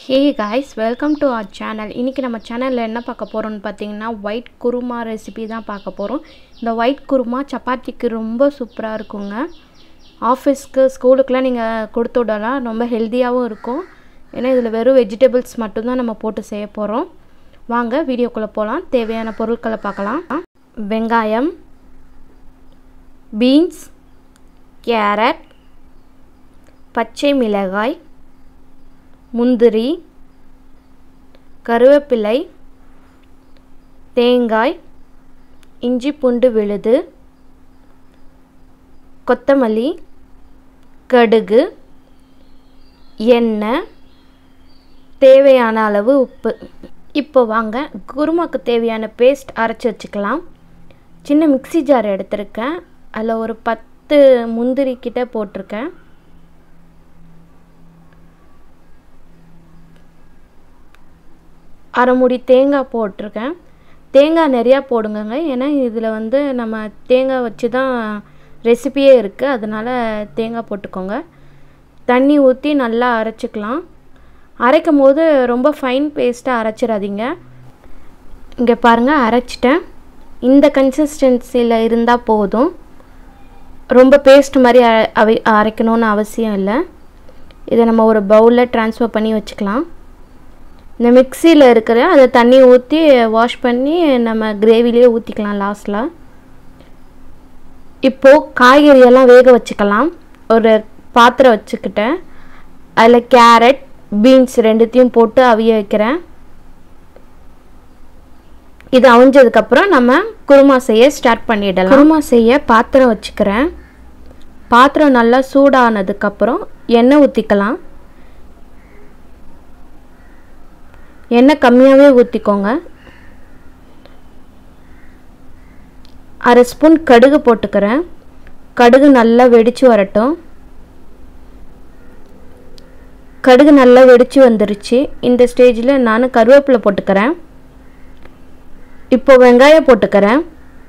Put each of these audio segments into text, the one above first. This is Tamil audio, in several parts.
hey guys welcome to our channel இன்றைக்கி நம்ம சேனலில் என்ன பார்க்க போகிறோம்னு பார்த்தீங்கன்னா ஒயிட் குருமா ரெசிபி தான் பார்க்க போகிறோம் இந்த ஒயிட் குருமா சப்பாத்திக்கு ரொம்ப சூப்பராக இருக்குங்க ஆஃபீஸ்க்கு ஸ்கூலுக்குலாம் நீங்கள் கொடுத்து விடலாம் ரொம்ப ஹெல்த்தியாகவும் இருக்கும் ஏன்னா இதில் வெறும் வெஜிடபிள்ஸ் மட்டும்தான் நம்ம போட்டு செய்ய போகிறோம் வாங்க வீடியோக்குள்ளே போகலாம் தேவையான பொருட்களை பார்க்கலாம் வெங்காயம் பீன்ஸ் கேரட் பச்சை மிளகாய் முந்திரி கருவேப்பிலை தேங்காய் இஞ்சி பூண்டு விழுது கொத்தமல்லி கடுகு எண்ணெய் தேவையான அளவு உப்பு இப்போ வாங்க குருமாக்கு தேவையான பேஸ்ட் அரைச்சி வச்சுக்கலாம் சின்ன மிக்ஸி ஜார் எடுத்திருக்கேன் அதில் ஒரு பத்து முந்திரி கிட்ட போட்டிருக்கேன் அரை மூடி தேங்காய் போட்டிருக்கேன் தேங்காய் நிறையா போடுங்கங்க ஏன்னா இதில் வந்து நம்ம தேங்காய் வச்சு தான் ரெசிபியே இருக்குது அதனால் தேங்காய் போட்டுக்கோங்க தண்ணி ஊற்றி நல்லா அரைச்சிக்கலாம் அரைக்கும் போது ரொம்ப ஃபைன் பேஸ்ட்டாக அரைச்சிடாதீங்க இங்கே பாருங்கள் அரைச்சிட்டேன் இந்த கன்சிஸ்டன்சியில் இருந்தால் போதும் ரொம்ப பேஸ்ட் மாதிரி அவை அரைக்கணும்னு அவசியம் இல்லை இதை நம்ம ஒரு பவுலில் ட்ரான்ஸ்ஃபர் பண்ணி வச்சுக்கலாம் இந்த மிக்சியில் இருக்கிற அதை தண்ணி ஊற்றி வாஷ் பண்ணி நம்ம கிரேவிலே ஊற்றிக்கலாம் லாஸ்ட்டில் இப்போது காய்கறியெல்லாம் வேக வச்சுக்கலாம் ஒரு பாத்திரம் வச்சுக்கிட்டேன் அதில் கேரட் பீன்ஸ் ரெண்டுத்தையும் போட்டு அவிய வைக்கிறேன் இது அவிஞ்சதுக்கப்புறம் நம்ம குருமா செய்ய ஸ்டார்ட் பண்ணிடலாம் குருமா செய்ய பாத்திரம் வச்சுக்கிறேன் பாத்திரம் நல்லா சூடானதுக்கப்புறம் எண்ணெய் ஊற்றிக்கலாம் எண்ணெய் கம்மியாகவே ஊற்றிக்கோங்க அரை ஸ்பூன் கடுகு போட்டுக்கிறேன் கடுகு நல்லா வெடித்து வரட்டும் கடுகு நல்லா வெடித்து வந்துருச்சு இந்த ஸ்டேஜில் நான் கருவேப்பிலை போட்டுக்கிறேன் இப்போ வெங்காயம் போட்டுக்கிறேன்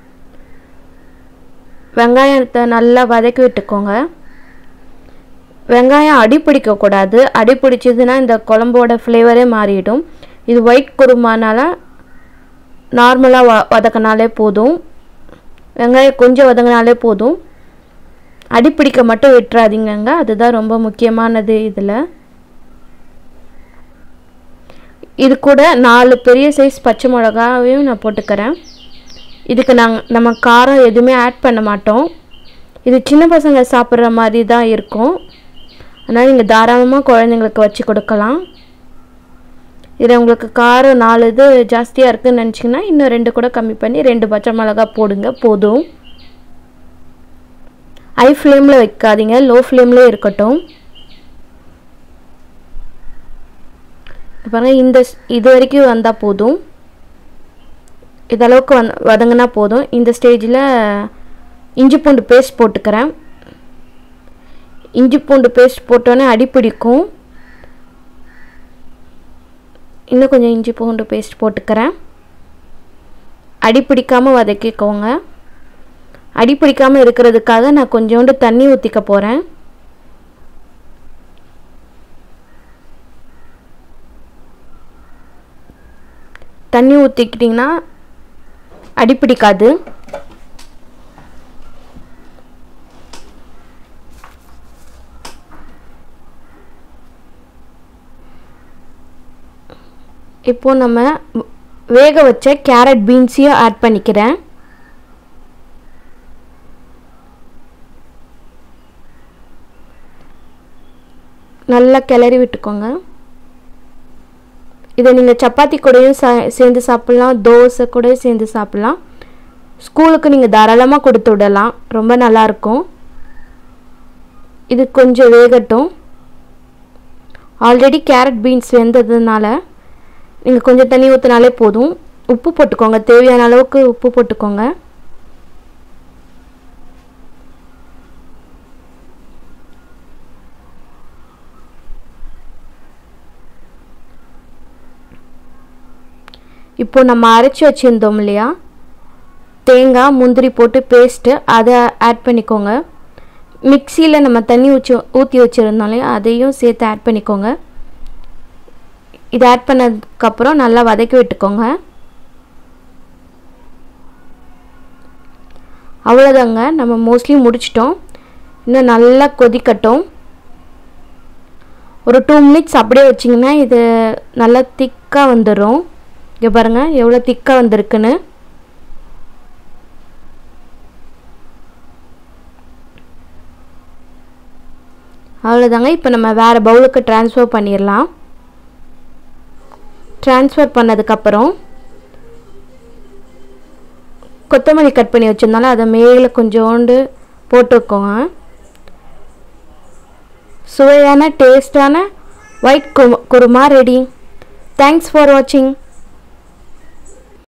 வெங்காயத்தை நல்லா வதக்கி விட்டுக்கோங்க வெங்காயம் அடி பிடிக்கக்கூடாது அடி பிடிச்சதுன்னா இந்த குழம்போட ஃப்ளேவரே மாறிடும் இது ஒயிட் குருமானால நார்மலாக வ வதக்கினாலே போதும் வெங்காயம் கொஞ்சம் வதங்கினாலே போதும் அடி பிடிக்க மட்டும் விட்டுறாதீங்கங்க அதுதான் ரொம்ப முக்கியமானது இதில் இது கூட நாலு பெரிய சைஸ் பச்சை மிளகாவையும் நான் போட்டுக்கிறேன் இதுக்கு நாங்கள் நம்ம காரம் எதுவுமே ஆட் பண்ண மாட்டோம் இது சின்ன பசங்க சாப்பிட்ற மாதிரி தான் இருக்கும் அதனால் நீங்கள் தாராளமாக குழந்தைங்களுக்கு வச்சு கொடுக்கலாம் இதில் உங்களுக்கு காரம் நாலு இது ஜாஸ்தியாக இருக்குதுன்னு நினச்சிங்கன்னா இன்னும் ரெண்டு கூட கம்மி பண்ணி ரெண்டு பச்சை மிளகா போடுங்க போதும் ஹை ஃப்ளேமில் வைக்காதீங்க லோ ஃப்ளேம்லேயே இருக்கட்டும் பாருங்கள் இந்த இது வரைக்கும் வந்தால் போதும் இதளவுக்கு வந் வதங்கினா போதும் இந்த ஸ்டேஜில் இஞ்சி பூண்டு பேஸ்ட் போட்டுக்கிறேன் இஞ்சி பூண்டு பேஸ்ட் போட்டோன்னே அடி பிடிக்கும் இன்னும் கொஞ்சம் இஞ்சி பூண்டு பேஸ்ட் போட்டுக்கிறேன் அடி பிடிக்காமல் வதக்கிக்கோங்க அடி பிடிக்காமல் இருக்கிறதுக்காக நான் கொஞ்சோண்டு தண்ணி ஊற்றிக்க போகிறேன் தண்ணி ஊற்றிக்கிட்டிங்கன்னா அடி பிடிக்காது இப்போது நம்ம வேக வச்ச கேரட் பீன்ஸையும் ஆட் பண்ணிக்கிறேன் நல்லா கிளறி விட்டுக்கோங்க இதை நீங்கள் சப்பாத்தி கூடயும் சா சேர்ந்து சாப்பிட்லாம் தோசை கூட சேர்ந்து சாப்பிட்லாம் ஸ்கூலுக்கு நீங்கள் தாராளமாக கொடுத்து விடலாம் ரொம்ப நல்லாயிருக்கும் இது கொஞ்சம் வேகட்டும் ஆல்ரெடி கேரட் பீன்ஸ் வெந்ததுனால நீங்கள் கொஞ்சம் தண்ணி ஊற்றினாலே போதும் உப்பு போட்டுக்கோங்க தேவையான அளவுக்கு உப்பு போட்டுக்கோங்க இப்போ நம்ம அரைச்சி வச்சுருந்தோம் இல்லையா தேங்காய் முந்திரி போட்டு பேஸ்ட்டு அதை ஆட் பண்ணிக்கோங்க மிக்சியில் நம்ம தண்ணி ஊற்றி ஊற்றி வச்சுருந்தோம் இல்லையா அதையும் சேர்த்து ஆட் பண்ணிக்கோங்க இது ஆட் பண்ணதுக்கப்புறம் நல்லா வதக்கி விட்டுக்கோங்க அவ்வளோதாங்க நம்ம மோஸ்ட்லி முடிச்சிட்டோம் இன்னும் நல்லா கொதிக்கட்டும் ஒரு டூ மினிட்ஸ் அப்படியே வச்சிங்கன்னா இது நல்லா திக்காக வந்துடும் இங்கே பாருங்கள் எவ்வளோ திக்காக வந்திருக்குன்னு அவ்வளோதாங்க இப்போ நம்ம வேறு பவுலுக்கு ட்ரான்ஸ்ஃபர் பண்ணிடலாம் ட்ரான்ஸ்ஃபர் பண்ணதுக்கப்புறம் கொத்தமல்லி கட் பண்ணி வச்சுருந்தாலும் அதை மேலே கொஞ்சோண்டு போட்டுக்கோங்க சுவையான டேஸ்டான white kurma ready thanks for வாட்சிங்